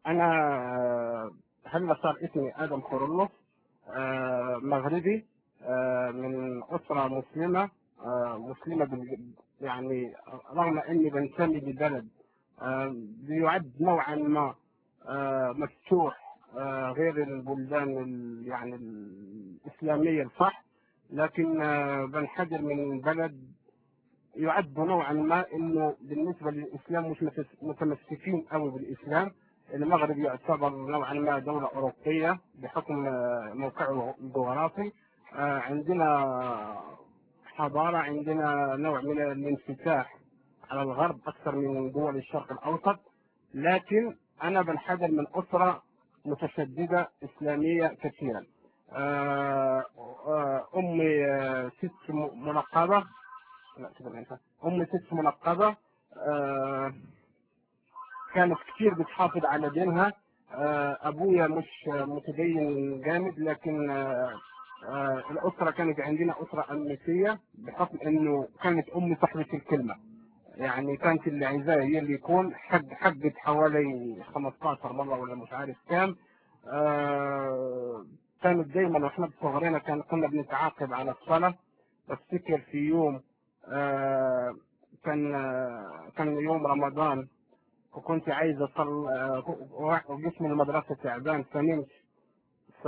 انا آه، هلا صار اسمي ادم خرلوف آه، مغربي آه، من اسره مسلمه آه، مسلمه بال- يعني رغم اني بنتمي لبلد آه، بيعد نوعا ما آه، مفتوح آه، غير البلدان ال- يعني الاسلاميه الصح لكن آه، بنحدر من بلد يعد نوعا ما انه بالنسبه للاسلام مش متس- متمسكين قوي بالاسلام المغرب يعتبر نوعا ما دوله اوروبيه بحكم آه، موقعه الجغرافي آه، عندنا حضاره عندنا نوع من الانفتاح على الغرب اكثر من دول الشرق الاوسط لكن انا بنحدر من اسره متشدده اسلاميه كثيرا آه، آه، امي آه، ست م- منقبه لا تقول انت امي ست منقبه آه، كانت كثير بتحافظ على دينها آه، ابويا مش متدين جامد لكن آه، آه، الاسره كانت عندنا اسره امنيتيه بحكم انه كانت امي صاحبه الكلمه يعني كانت اللي عايزاه هي اللي يكون حق حقت حوالي 15 مره ولا مش عارف كام آه، كانت دايما واحنا صغيرين كان كنا بنتعاقب على الصلاه بفتكر في يوم آه، كان آه، كان يوم رمضان وكنت عايز اصل آه، وجيت من المدرسه تعبان فنمت ف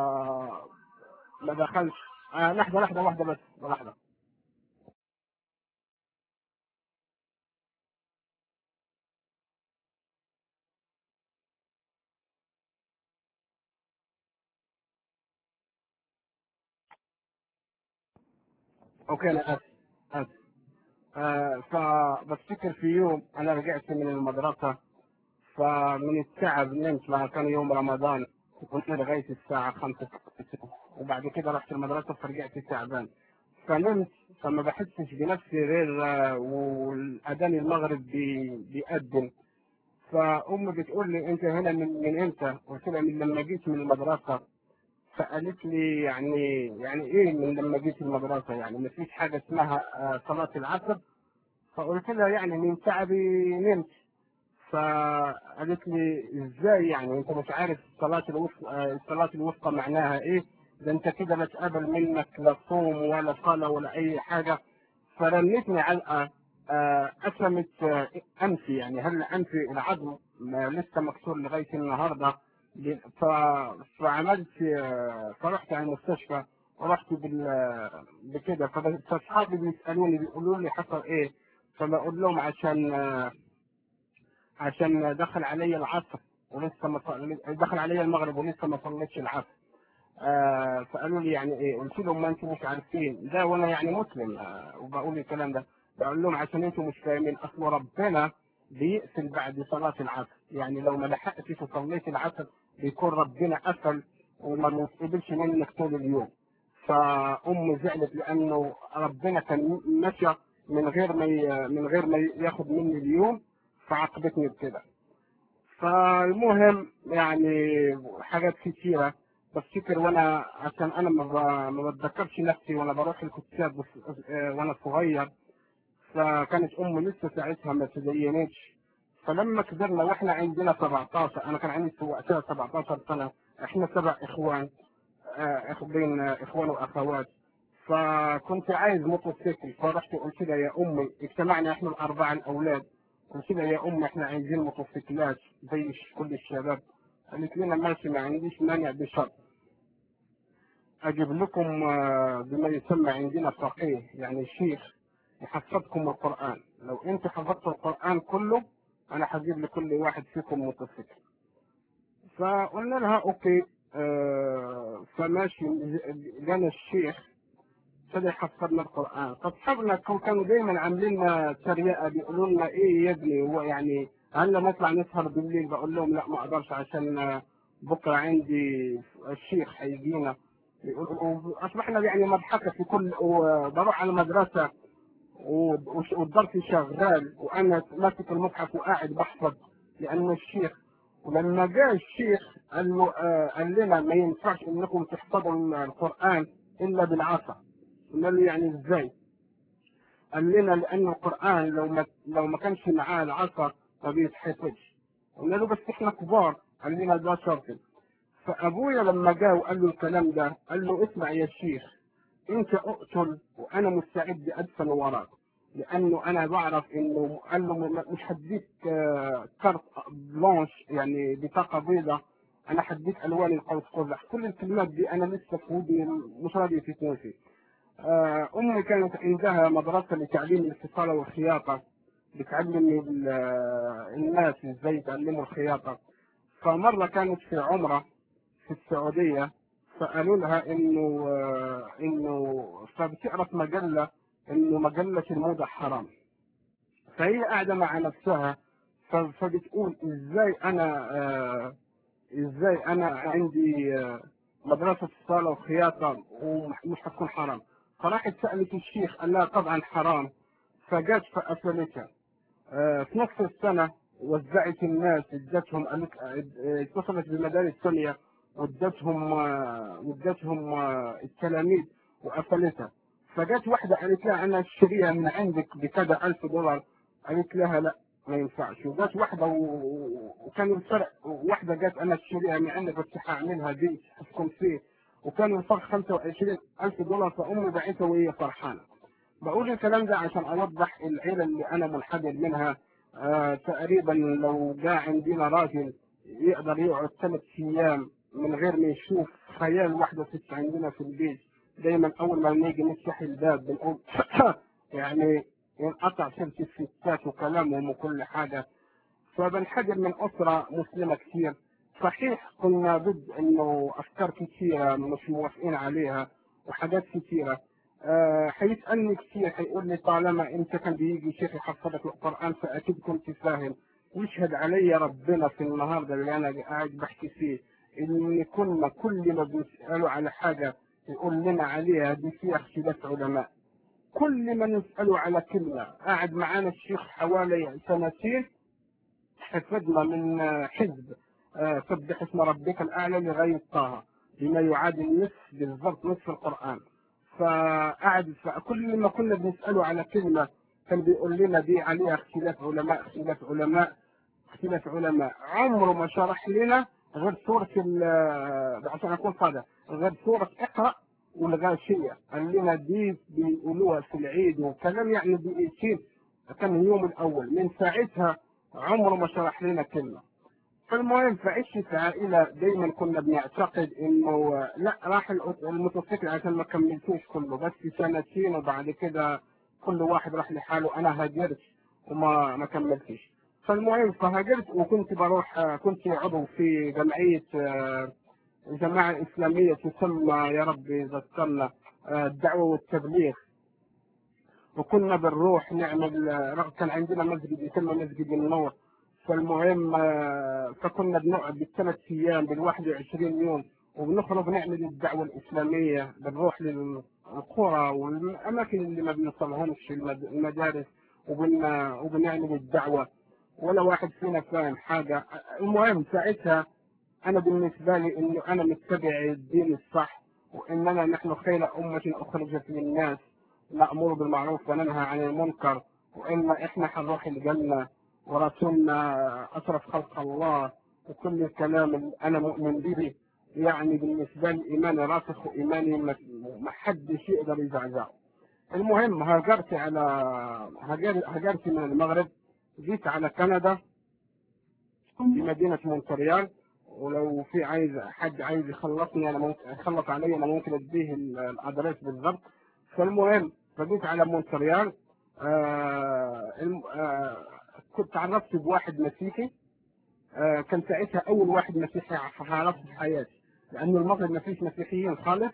ما دخلش آه لحظه لحظه واحده بس لحظه اوكي انا اسف اسف آه فبفتكر في يوم انا رجعت من المدرسه فمن التعب نمت ما كان يوم رمضان كنت لغايه الساعه 5 وبعد كده رحت المدرسه فرجعت تعبان فنمت فما بحسش بنفسي غير آه، والاذان المغرب بي- بيأذن فامي بتقول لي انت هنا من من امتى؟ قلت لها من لما جيت من المدرسه فقالت لي يعني يعني ايه من لما جيت المدرسه يعني ما فيش حاجه اسمها آه، صلاه العصر فقلت لها يعني من تعبي نمت فقالت لي ازاي يعني انت مش عارف الصلاه الوسطى آه، الصلاه الوسطى معناها ايه ده انت كده لا تقبل منك لا صوم ولا صلاه ولا اي حاجه فرنتني علقه آه، أسلمت آه، أنفي يعني هل أنفي العظم ما لسه مكسور لغاية النهاردة ب- ف- فعملت آه، فرحت على المستشفى ورحت بال بكده فب- فأصحابي بيسألوني بيقولوا لي حصل إيه فبقول لهم عشان آه، عشان دخل علي العصر ولسه ما صل- دخل علي المغرب ولسه ما صليتش العصر آه فقالوا لي يعني ايه قلت لهم ما انتم مش عارفين ده وانا يعني مسلم آه وبقول الكلام ده بقول لهم عشان انتم مش فاهمين اصل ربنا بيقفل بعد صلاة العصر يعني لو ما لحقتش وصليت العصر بيكون ربنا قفل وما بيقبلش منك طول اليوم فأمي زعلت لأنه ربنا كان مشى من غير ما ي- من غير ما ياخد مني اليوم فعاقبتني بكده فالمهم يعني حاجات كتيرة بفتكر وانا عشان انا ما ب- ما بتذكرش نفسي وانا بروح الكتاب بس- آه، وانا صغير فكانت امي لسه ساعتها ما تدينتش فلما كبرنا واحنا عندنا 17 انا كان عندي في وقتها 17 سنه احنا سبع اخوان آه، إخ- بين آه، اخوان واخوات فكنت عايز موتوسيكل فرحت قلت لها يا امي اجتمعنا احنا الاربعه الاولاد قلت لها يا امي احنا عايزين موتوسيكلات زي ش- كل الشباب قالت لنا ماشي ما عنديش مانع بشرط اجيب لكم آه، بما يسمى عندنا فقيه يعني شيخ يحفظكم القران لو انتوا حفظتوا القران كله انا هجيب لكل واحد فيكم موتوسيكل فقلنا لها اوكي آه فماشي جانا الشيخ ابتدى يحفظنا القران فاصحابنا كانوا كانوا دايما عاملين لنا تريقه بيقولوا لنا ايه يا ابني هو يعني هلا نطلع نسهر بالليل بقول لهم لا ما اقدرش عشان آه، بكره عندي الشيخ هيجينا يقولوا- اصبحنا يعني مضحكه في كل وبروح على المدرسه و- وش- والدرس شغال وانا ماسك المصحف وقاعد بحفظ لان الشيخ ولما جاء الشيخ قال له آه قال لنا ما ينفعش انكم تحفظوا القران الا بالعصا قلنا له يعني ازاي؟ قال لنا لان القران لو ما لو ما كانش معاه العصا ما بيتحفظش قلنا له بس احنا كبار قال لنا ده شرطي فابويا لما جاء وقال له الكلام ده قال له اسمع يا شيخ انت اقتل وانا مستعد ادفن وراك لانه انا بعرف انه قال له م- مش هديك آه، كارت بلانش يعني بطاقه بيضاء انا هديك الوان القوس قزح كل الكلمات دي انا لسه في ودني مش راضيه تتنسي آه، امي كانت عندها مدرسه لتعليم الاتصال والخياطه بتعلم ال- آه، الناس ازاي يتعلموا الخياطه فمره كانت في عمره في السعوديه فقالوا لها انه آه، انه فبتقرا في مجله انه مجله الموضه حرام فهي قاعده مع نفسها ف- فبتقول ازاي انا آه، ازاي انا عندي آه، مدرسه صاله وخياطه ومش هتكون حرام فراحت سالت الشيخ قال لها طبعا حرام فجت فقفلتها آه، في نفس السنه وزعت الناس ادتهم قالت- آه، اتصلت بالمدارس الثانيه وادتهم آه، وادتهم آه، التلاميذ وقفلتها فجت واحده قالت لها انا اشتريها من عندك بكذا ألف دولار قالت لها لا ما ينفعش وجت واحده و- وكان الفرق واحده جت انا اشتريها من عندك بس هعملها دي هتكون فيه وكان الفرق 25 ألف دولار فأمي باعتها وهي فرحانة بقول الكلام ده عشان أوضح العيلة اللي أنا منحدر منها آه تقريبا لو جاء عندنا راجل يقدر يقعد ثلاث أيام من غير ما يشوف خيال واحدة ست عندنا في البيت دايما أول ما نيجي نفتح الباب بنقول يعني ينقطع سلسلة الستات وكلامهم وكل حاجة فبنحدر من أسرة مسلمة كثير صحيح كنا ضد انه افكار كثيره مش موافقين عليها وحاجات كثيره آه حيسالني كثير حيقول لي طالما انت كان بيجي شيخ يحفظك القران فاكيد كنت فاهم ويشهد علي ربنا في النهارده اللي انا قاعد بحكي فيه ان كنا كل ما بنساله على حاجه يقول لنا عليها دي فيها اختلاف علماء كل ما نساله على كلمه قاعد معانا الشيخ حوالي سنتين حفظنا من حزب آه، سبح اسم ربك الاعلى لغايه طه بما يعادل نصف بالضبط نصف القران فقعد فكل ما كنا بنساله على كلمه كان بيقول لنا دي عليها اختلاف علماء اختلاف علماء اختلاف علماء عمره ما شرح لنا غير سوره ال- عشان اكون صادق غير سوره اقرا والغاشيه قال لنا دي بيقولوها في العيد وكلام يعني دقيقتين كان اليوم الاول من ساعتها عمره ما شرح لنا كلمه فالمهم في عشة عائلة دايما كنا بنعتقد انه لا راح الموتوسيكل عشان ما كملتوش كله بس سنتين وبعد كده كل واحد راح لحاله انا هاجرت وما ما كملتش فالمهم فهاجرت وكنت بروح كنت عضو في جمعية آه، جماعة إسلامية تسمى يا رب ذكرنا آه، الدعوة والتبليغ وكنا بنروح نعمل آه، كان عندنا مسجد يسمى مسجد النور فالمهم آه، فكنا بنقعد بالثلاث ايام بال 21 يوم وبنخرج نعمل الدعوه الاسلاميه بنروح للقرى والاماكن اللي ما بنوصلهمش المد- المدارس وبن وبنعمل الدعوه ولا واحد فينا فاهم حاجه المهم ساعتها انا بالنسبه لي انه انا متبع الدين الصح واننا نحن خير امه اخرجت للناس نامر بالمعروف وننهى عن المنكر وان احنا حنروح الجنه ورسولنا أشرف خلق الله وكل الكلام اللي أنا مؤمن به يعني بالنسبة لي إيماني راسخ وإيماني ما ما حدش يقدر يزعزعه. المهم هاجرت على هاجر- هاجرت من المغرب جيت على كندا في مدينة مونتريال ولو في عايز حد عايز يخلصني انا ممكن يخلص علي انا ممكن اديه ال- الادريس بالضبط فالمهم فجيت على مونتريال آه الم- آه كنت تعرفت بواحد مسيحي آه كان ساعتها اول واحد مسيحي عرفته في حياتي لانه المغرب ما فيش مسيحيين خالص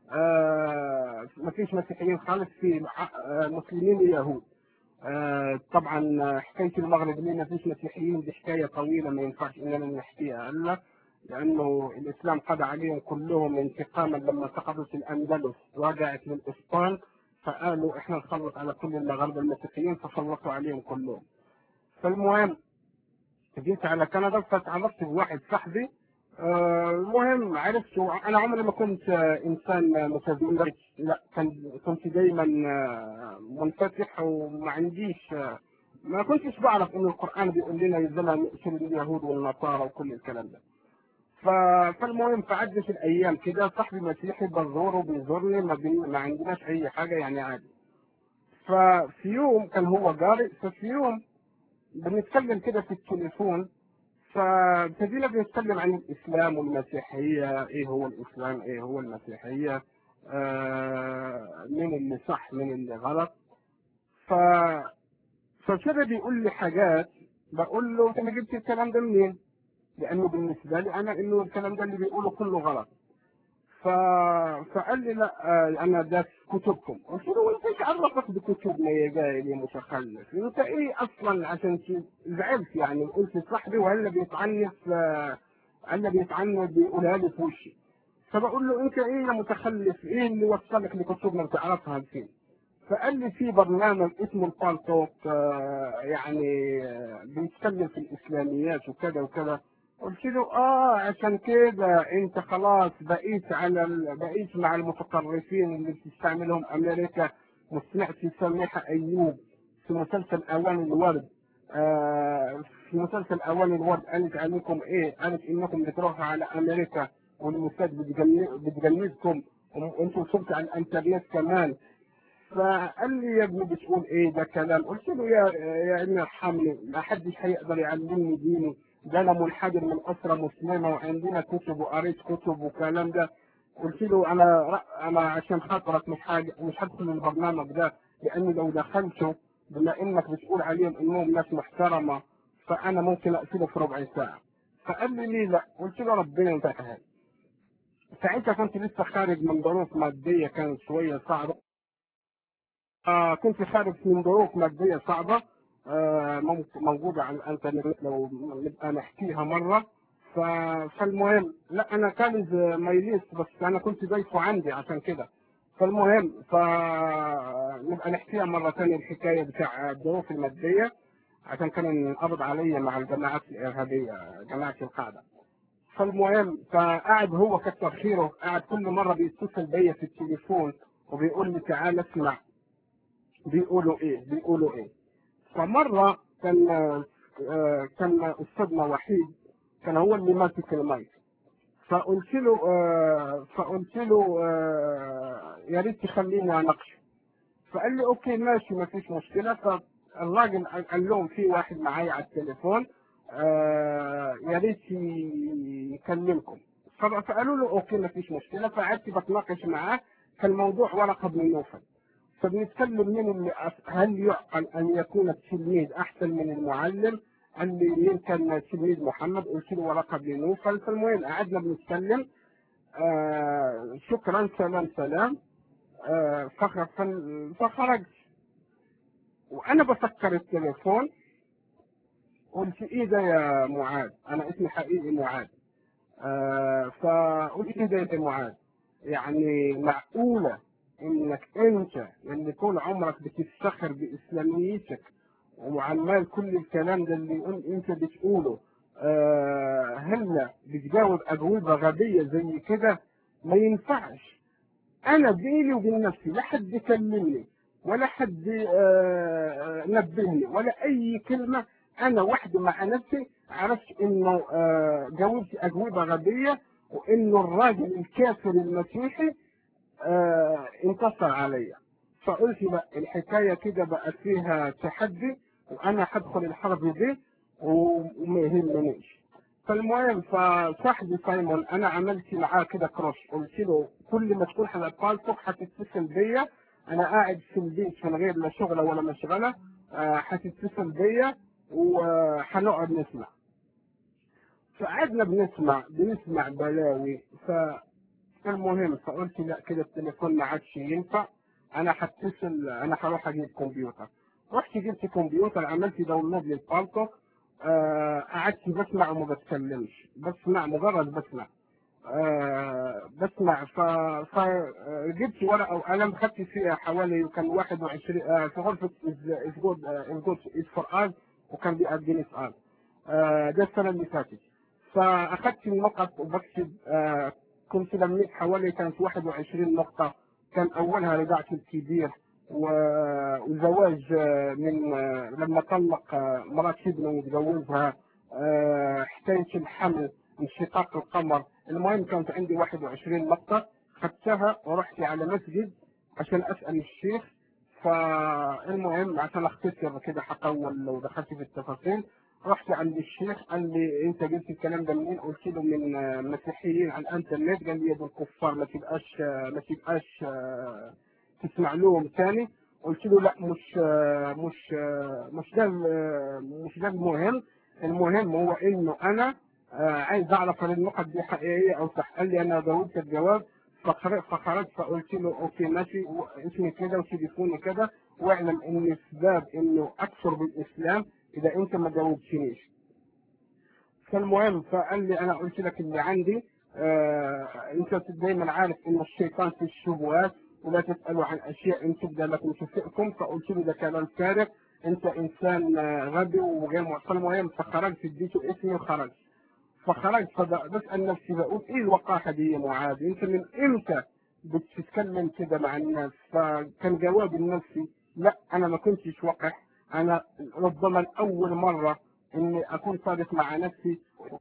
آه ما فيش مسيحيين خالص في آه مسلمين ويهود آه طبعا آه، حكايه المغرب ليه ما فيش مسيحيين دي حكايه طويله ما ينفعش اننا نحكيها الا لانه الاسلام قضى عليهم كلهم انتقاما لما سقطت الاندلس ورجعت للاسبان فقالوا احنا نسلط على كل المغاربه المسيحيين فسلطوا عليهم كلهم. فالمهم جيت على كندا فتعرفت بواحد صاحبي آه، المهم عرفت انا عمري ما كنت آه، انسان متزوج لا كان كنت دايما آه، منفتح وما عنديش آه، ما كنتش بعرف ان القران بيقول لنا يزنا نقتل اليهود والنصارى وكل الكلام ده ف... فالمهم فعدت الايام كده صاحبي مسيحي بزوره بيزورني ما, بي... ما عندناش اي حاجه يعني عادي ففي يوم كان هو قارئ ففي يوم بنتكلم كده في التليفون فابتدينا بنتكلم عن الاسلام والمسيحيه ايه هو الاسلام ايه هو المسيحيه آه مين اللي صح مين اللي غلط ف فابتدى بيقول لي حاجات بقول له انت جبت الكلام ده منين؟ لانه بالنسبه لي انا انه الكلام ده اللي بيقوله كله غلط ف... فقال لي لا آه، انا ده في كتبكم قلت له وانت ايش عرفك بكتبنا يا جاهل يا متخلف انت ايه اصلا عشان ت- زعلت يعني قلت صاحبي وهلا بيتعنف آه، هلا بيتعنف بيقولها لي في وشي فبقول له انت ايه يا متخلف ايه اللي وصلك لكتبنا بتعرفها فين فقال لي في برنامج اسمه البالتوك آه، يعني آه، بيتكلم في الاسلاميات وكذا وكذا قلت له اه عشان كده انت خلاص بقيت على ال... بقيت مع المتطرفين اللي بتستعملهم امريكا وسمعت سميحه ايوب في مسلسل اوان الورد آه في مسلسل اوان الورد قالت عليكم ايه؟ قالت انكم بتروحوا على امريكا والموساد بتجن- بتجندكم وانتم صرتوا على الانترنت كمان فقال لي يا ابني بتقول ايه ده كلام قلت له يا يا ابني ارحمني ما حدش هيقدر يعلمني ديني ده انا منحدر من اسره مسلمه وعندنا كتب وقريت كتب وكلام ده قلت له انا انا عشان خاطرك مش حاجه مش هدخل البرنامج ده لاني لو دخلته بما انك بتقول عليهم انهم ناس محترمه فانا ممكن اقتله في ربع ساعه فقال لي ليه لا قلت له ربنا ينتهي ساعتها كنت لسه خارج من ظروف ماديه كانت شويه صعبه آه كنت خارج من ظروف مادية صعبة آه ممكن- موجودة على الانترنت لو نبقى نحكيها مرة ف... فالمهم لا انا كان ماي ليست بس انا كنت ضيفه عندي عشان كده فالمهم ف نبقى نحكيها مرة ثانية الحكاية بتاع الظروف المادية عشان كان انقبض عليا مع الجماعات الإرهابية جماعة القاعدة فالمهم فقعد هو كتر خيره قعد كل مرة بيتصل بيا في التليفون وبيقول لي تعال اسمع بيقولوا ايه بيقولوا ايه فمره كان آه، كان استاذنا وحيد كان هو اللي ماسك المايك فقلت له آه، فقلت له آه، يا ريت تخليني اناقشه فقال لي اوكي ماشي ما فيش مشكله فالراجل قال لهم في واحد معايا على التليفون آه، يا ريت يكلمكم فقالوا له اوكي ما فيش مشكله فقعدت بتناقش معاه كان الموضوع ورقه بن نوفل فبنتكلم من اللي أف- هل يعقل ان يكون التلميذ احسن من المعلم؟ قال لي مين كان تلميذ محمد؟ قلت له ورقه بن نوفل فالمهم قعدنا بنتكلم آه شكرا سلام سلام آه فخ- فن- فخرجت وانا بسكر التليفون قلت ايه ده يا معاذ؟ انا اسمي حقيقي معاذ آه فقلت ايه ده يا معاذ؟ يعني معقوله انك انت اللي طول عمرك بتفتخر باسلاميتك وعمال كل الكلام ده اللي يقول انت بتقوله آه هلا بتجاوب اجوبه غبيه زي كده ما ينفعش انا بيني وبين نفسي لا حد يكلمني ولا حد آه نبهني ولا اي كلمه انا وحدي مع نفسي عرفت انه آه جاوبت اجوبه غبيه وانه الراجل الكافر المسيحي آه انتصر عليا فقلت لا الحكايه كده بقت فيها تحدي وانا هدخل الحرب دي وما يهمنيش فالمهم فصاحبي سايمون انا عملت معاه كده كروش قلت له كل ما تكون حلقاتك هتتصل بيا انا قاعد في البيت من غير لا شغله ولا مشغله آه، هتتصل بيا وهنقعد نسمع فقعدنا بنسمع بنسمع بلاوي ف المهم فقلت لا كده التليفون ما عادش ينفع انا هتصل انا هروح اجيب كمبيوتر رحت جبت كمبيوتر عملت داونلود للبالتوك آه، قعدت بسمع وما بتكلمش بسمع مجرد بسمع آه، بسمع ف... فجبت ورقه وقلم خدت فيها حوالي كان 21 آه، في غرفه اسجود اسجود فور وكان بيقدم سؤال آه، ده السنه اللي فاتت فاخدت النقط وبكتب آه، كنت لميت حوالي كانت 21 نقطة كان أولها رجعت الكبير و- وزواج آه، من آه، لما طلق آه، مرات ابنه وتجوزها آه، حكايه الحمل انشقاق القمر المهم كانت عندي 21 نقطه خدتها ورحت على مسجد عشان اسال الشيخ فالمهم عشان اختصر كده حطول لو دخلت في التفاصيل رحت عند الشيخ قال لي انت جبت الكلام ده منين؟ قلت له من آه، مسيحيين على الانترنت قال لي يا ابو الكفار ما تبقاش آه، ما تبقاش آه، تسمع لهم ثاني قلت له لا مش آه، مش آه، مش ده ال- مش ده المهم المهم هو انه انا آه، عايز اعرف هل النقط دي حقيقيه او صح قال لي انا جاوبت الجواب فخرجت فخرجت فقلت له اوكي ماشي اسمي كده وتليفوني كده واعلم ان اسباب انه اكثر بالاسلام اذا انت ما جاوبتنيش فالمهم فقال لي انا قلت لك اللي عندي آه انت دايما عارف ان الشيطان في الشبهات ولا تسالوا عن اشياء ان تبدا لكم تسئكم فقلت له ده كلام فارغ انت انسان آه، غبي وغير محترم فالمهم فخرجت اديته اسمي وخرجت فخرجت فبسال نفسي بقول ايه الوقاحه دي يا معاذ انت من امتى بتتكلم كده مع الناس فكان جوابي لنفسي لا انا ما كنتش وقح انا ربما الاول مره اني اكون صادق مع نفسي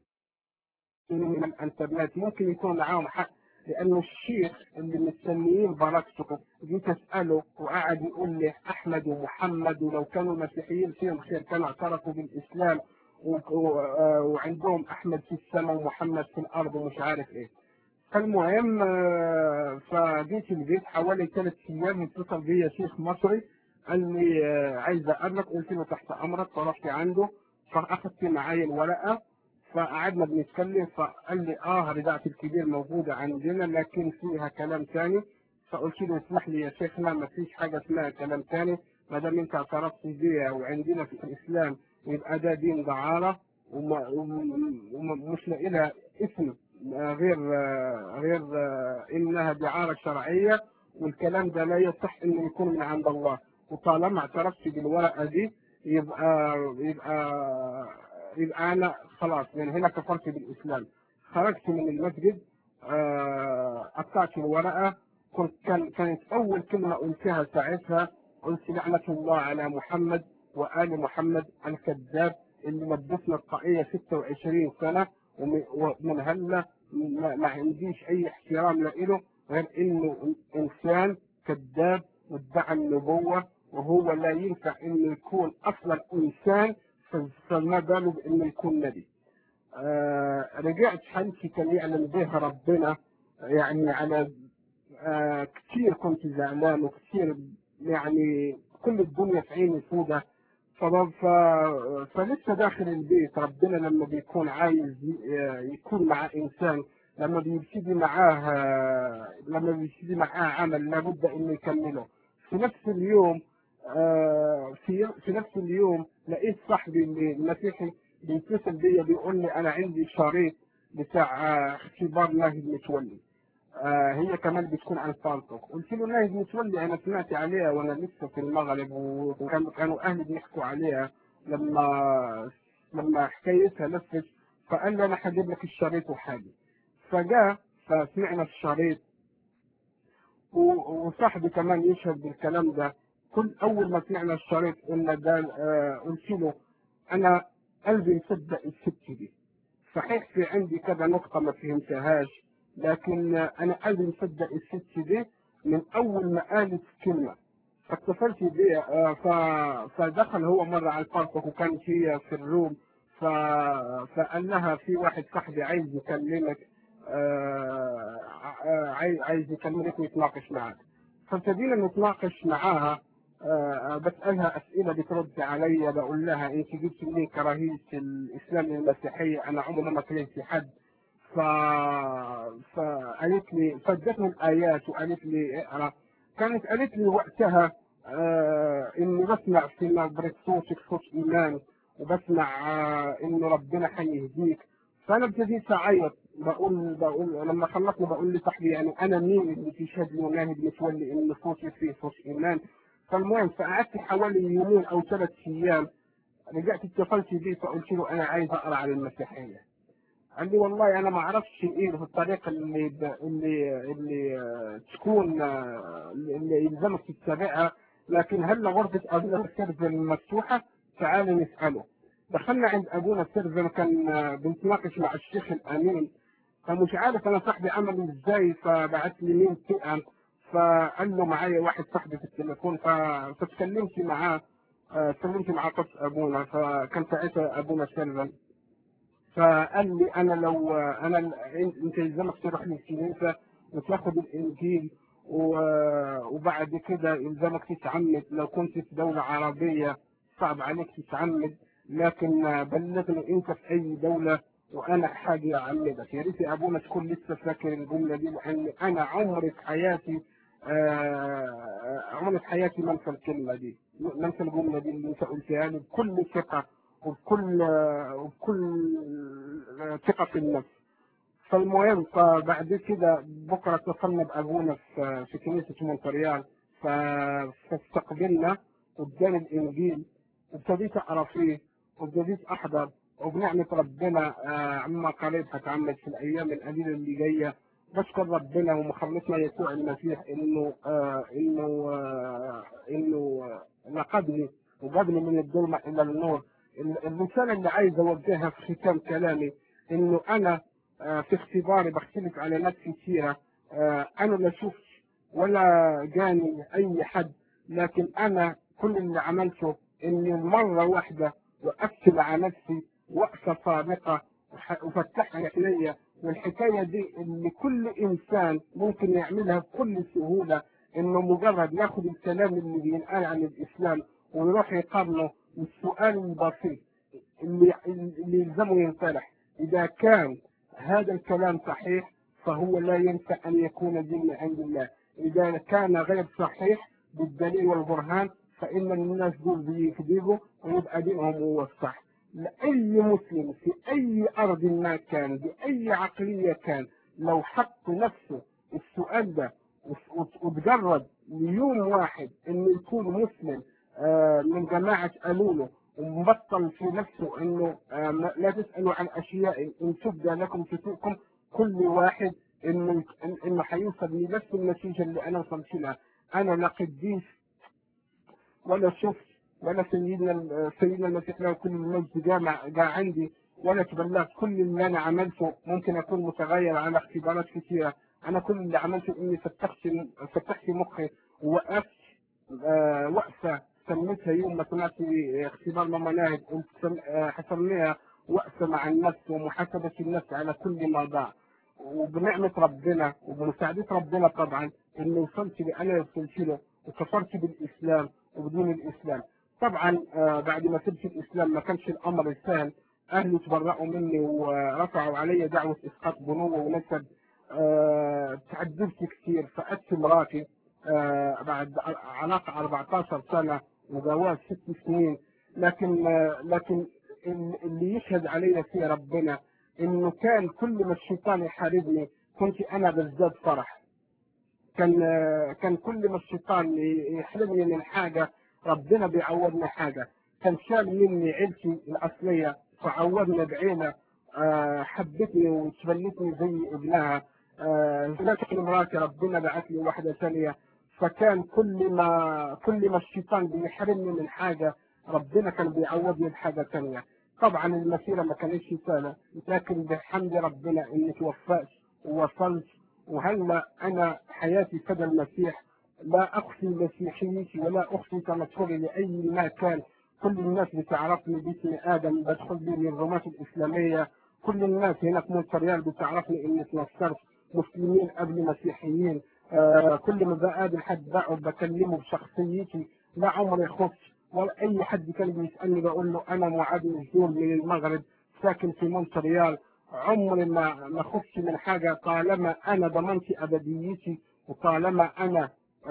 من الانترنت ممكن يكون معاهم حق لانه الشيخ اللي مستنيين بركته جيت اساله وقعد يقول لي احمد ومحمد ولو كانوا مسيحيين فيهم خير كانوا اعترفوا بالاسلام و- و- آه، وعندهم احمد في السماء ومحمد في الارض ومش عارف ايه فالمهم آه، فجيت البيت حوالي ثلاث ايام اتصل بيا شيخ مصري قال لي آه، عايز اقابلك قلت له تحت امرك فرحت عنده فاخذت معايا الورقه فقعدنا بنتكلم فقال لي اه رضاعة الكبير موجودة عندنا لكن فيها كلام ثاني فقلت له اسمح لي يا شيخنا ما فيش حاجة اسمها كلام ثاني ما دام انت اعترفت بيها وعندنا في الاسلام يبقى ده دين دعارة وما- وم- ومش لاقي لها اسم آه، غير آه، غير آه، انها دعارة شرعية والكلام ده لا يصح انه يكون من عند الله وطالما اعترفت بالورقة دي يبقى يبقى يبقى انا خلاص من هنا كفرت بالاسلام خرجت من المسجد آه، قطعت الورقه كنت كان كانت اول كلمه قلتها ساعتها قلت لعنه الله على محمد وال محمد الكذاب اللي لبسنا الطاقيه 26 سنه ومن ومن هلا ما, ما عنديش اي احترام له غير انه انسان كذاب وادعى النبوه وهو لا ينفع انه يكون اصلا انسان فما باله بانه يكون نبي. آه رجعت حالتي كان يعلم بها ربنا يعني على آه كثير كنت زعلان وكثير يعني كل الدنيا في عيني سودة ف- ف- فلسه داخل البيت ربنا لما بيكون عايز ي- آه، يكون مع انسان لما بيبتدي معاه آه، لما بيبتدي معاه عمل لابد انه يكمله في نفس اليوم آه، في في نفس اليوم لقيت صاحبي اللي المسيحي بيتصل بيا بيقول لي انا عندي شريط بتاع آه، اختبار ناهد متولي آه هي كمان بتكون عن فالتو قلت له ناهد متولي انا سمعت عليها وانا لسه في المغرب وكانوا كانوا اهلي بيحكوا عليها لما لما حكايتها لفت فقال لي انا هجيب لك الشريط وحاجه فجاء فسمعنا الشريط و- وصاحبي كمان يشهد بالكلام ده كل اول ما سمعنا الشريط قلنا ده آه قلت له انا قلبي مصدق الست دي صحيح في عندي كذا نقطه ما فهمتهاش لكن آه، انا قلبي مصدق الست دي من اول ما قالت كلمه فاتصلت بيه آه، ف- فدخل هو مره على الفرق وكان هي في الروم ف... فقال لها في واحد صاحبي عايز يكلمك آه، آه، عايز عايز يكلمك ويتناقش معك فابتدينا نتناقش معاها آه، بسألها أسئلة بترد علي بقول لها أنت جبت منين كراهية الإسلام للمسيحية أنا عمري ما كلمت حد ف... فقالت لي فادتني الآيات وقالت لي اقرأ كانت قالت لي وقتها آه إني بسمع في نبرة صوتك صوت إيمان وبسمع آه إن ربنا حيهديك فأنا ابتديت أعيط بقول بقول لما خلصنا بقول لصاحبي يعني أنا مين اللي تشهد لي وناهد متولي إن صوتي فيه صوت إيمان فالمهم فقعدت حوالي يومين او ثلاث ايام رجعت اتصلت بيه فقلت له انا عايز اقرا عن المسيحيه قال لي والله انا ما اعرفش ايه في الطريقه اللي ب... اللي اللي آه، تكون آه، اللي يلزمك تتبعها لكن هل غرفة أبونا السيرفن مفتوحة؟ تعالوا نسأله دخلنا عند أبونا السيرفن كان آه، بنتناقش مع الشيخ الأمين فمش عارف أنا صاحبي عمل إزاي فبعت لي مين تئم فقال له معايا واحد صاحبي في التليفون ف- فتكلمت معاه آه، تكلمت مع قص أبونا فكان ساعتها أبونا سيرفن فقال لي انا لو انا انت يلزمك تروح للكنيسه وتاخد الانجيل و- وبعد كده يلزمك تتعمد لو كنت في دوله عربيه صعب عليك تتعمد لكن بلغني انت في اي دوله وانا حاجه اعمدك يا ريت يا ابونا تكون لسه فاكر الجمله دي لان انا عمري في حياتي آه، عمري في حياتي ما انسى الكلمه دي ما انسى الجمله دي اللي انت قلتها لي بكل ثقه وبكل وبكل ثقة في النفس فالمهم فبعد كده بكرة اتصلنا بأبونا في في كنيسة مونتريال ف- فاستقبلنا واداني الإنجيل وابتديت أقرأ فيه وابتديت أحضر وبنعمة ربنا آه، عما قريب هتعمد في الأيام القليلة اللي جاية بشكر ربنا ومخلصنا يسوع المسيح إنه آه إنه آه إنه آه، نقدني وجابني من الظلمة إلى النور ال- الرسالة اللي عايز أوجهها في ختام كلامي إنه أنا آه، في اختباري بختلف على ناس كثيرة آه، أنا لا شفت ولا جاني أي حد لكن أنا كل اللي عملته إني مرة واحدة وقفت مع نفسي وقفة صادقة وح- وفتحت عينيا والحكاية دي اللي كل إنسان ممكن يعملها بكل سهولة إنه مجرد ياخد الكلام اللي بينقال عن الإسلام ويروح يقارنه بالسؤال البسيط اللي اللي يلزمه ينطرح إذا كان هذا الكلام صحيح فهو لا ينفع أن يكون دين من عند الله إذا كان غير صحيح بالدليل والبرهان فإن الناس دول بيكذبوا ويبقى دينهم هو الصح لأي مسلم في أي أرض ما كان بأي عقلية كان لو حط نفسه السؤال ده وت- وت- وتجرد ليوم واحد إنه يكون مسلم آه، من جماعة ألولو ومبطل في نفسه انه آه، ما- لا تسالوا عن اشياء ان تبدى لكم تسوءكم كل واحد انه إن- انه حيوصل لنفس النتيجه اللي انا وصلت لها انا لا قديس ولا شفت ولا سيدنا سيدنا المسيح له كل المجد جاء مع- جاء عندي ولا تبلغت كل اللي انا عملته ممكن اكون متغير على اختبارات كثيره انا كل اللي عملته اني فتحت فتحت مخي ووقفت آه، وقفه سميتها يوم ما طلعت في اختبار ماما ناهد قلت سم- آه، حسميها وقفه مع النفس ومحاسبه النفس على كل ما ضاع وبنعمه ربنا وبمساعده ربنا طبعا اني وصلت اللي انا وصلت له وكفرت بالاسلام وبدون الاسلام طبعا آه، بعد ما سبت الاسلام ما كانش الامر سهل اهلي تبرأوا مني ورفعوا علي دعوه اسقاط بنوه ونسب آه، تعذبت كثير فقدت مراتي آه، بعد علاقه 14 سنه وجواز ست سنين لكن آه، لكن ال- اللي يشهد علي فيه ربنا انه كان كل ما الشيطان يحاربني كنت انا بزداد فرح كان آه، كان كل ما الشيطان ي- يحرمني من حاجه ربنا بيعوضني حاجه كان شال مني عيلتي الاصليه فعوضني بعيله آه، حبتني وتبنتني زي ابنها آه، لكن مراتي ربنا بعت لي واحده ثانيه فكان كل ما كل ما الشيطان بيحرمني من حاجه ربنا كان بيعوضني بحاجه ثانيه طبعا المسيره ما كانتش سهله لكن بحمد ربنا اني توفقت ووصلت وهلا انا حياتي فدى المسيح لا اخفي مسيحيتي ولا اخفي تنصري لاي ما كان كل الناس بتعرفني باسم ادم بدخل بي من الرماة الاسلاميه كل الناس هنا في مونتريال بتعرفني اني تنصرت مسلمين قبل مسيحيين آه كل ما بقابل حد بقعد بكلمه بشخصيتي لا عمري خفت ولا اي حد كان بيسالني بقول له انا معاذ مجدول من المغرب ساكن في مونتريال عمري ما ما خفت من حاجه طالما انا ضمنت ابديتي وطالما انا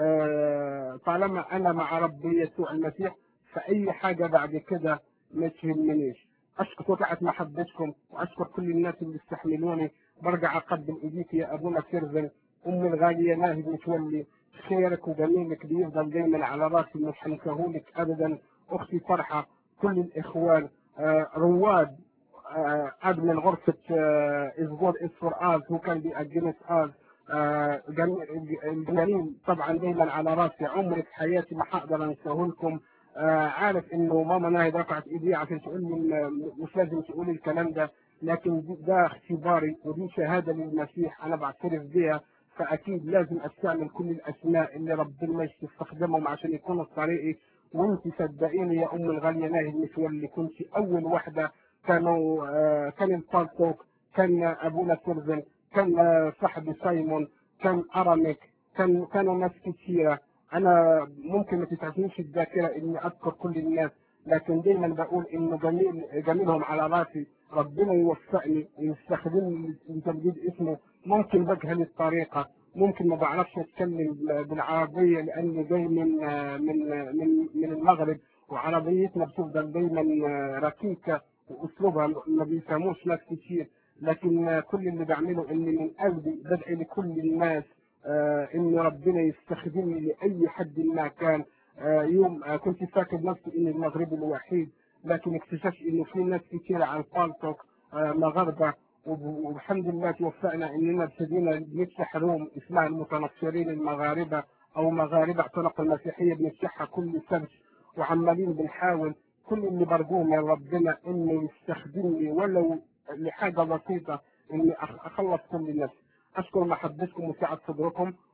آه طالما انا مع ربي يسوع المسيح فاي حاجه بعد كده ما تهمنيش اشكر وقعة محبتكم واشكر كل الناس اللي استحملوني برجع اقدم ايديك يا ابونا كيرزن امي الغاليه ناهد متولي خيرك وجميلك بيفضل دايما على راسي مش هنساهولك ابدا اختي فرحه كل الاخوان آه رواد آه ادمن غرفه آه اسبوع اس فور از هو كان بيأجنس از آه، جم- الجميل طبعا دايما على راسي عمري في حياتي ما هقدر انساه لكم آه، عارف انه ماما ناهد رفعت ايديها عشان تقول لي إن مش لازم تقولي الكلام ده لكن دي- ده اختباري ودي شهاده للمسيح انا بعترف بيها فاكيد لازم استعمل كل الاسماء اللي ربنا يستخدمهم عشان يكونوا في طريقي وانت صدقيني يا ام الغاليه ناهد مش اللي كنت اول واحده كانوا آه، كان الفالتوك كان ابونا سيرفن كان آه، صاحبي سايمون كان اراميك كان كانوا ناس كثيره انا ممكن ما تتعبنيش الذاكره اني اذكر كل الناس لكن دايما بقول انه جميل جميلهم على راسي ربنا يوفقني ويستخدمني لتمجيد اسمه ممكن بجهل الطريقه ممكن ما بعرفش اتكلم بالعربيه لاني جاي من من من من المغرب وعربيتنا بتفضل دايما ركيكه واسلوبها ما بيفهموش ناس كتير لكن كل اللي بعمله اني من قلبي بدعي لكل الناس آه ان ربنا يستخدمني لاي حد ما كان آه يوم آه كنت فاكر نفسي اني المغربي الوحيد لكن اكتشفت انه في ناس كتير عن فالتوك آه مغاربه وب- والحمد لله توفقنا اننا ابتدينا نفتح روم اسمها المتنصرين المغاربه او مغاربه اعتنق المسيحيه بنفتحها كل سبت وعمالين بنحاول كل اللي برجوه من ربنا انه يستخدمني ولو لحاجه بسيطه اني أخ- اخلص كل الناس اشكر محبتكم وسعه صدركم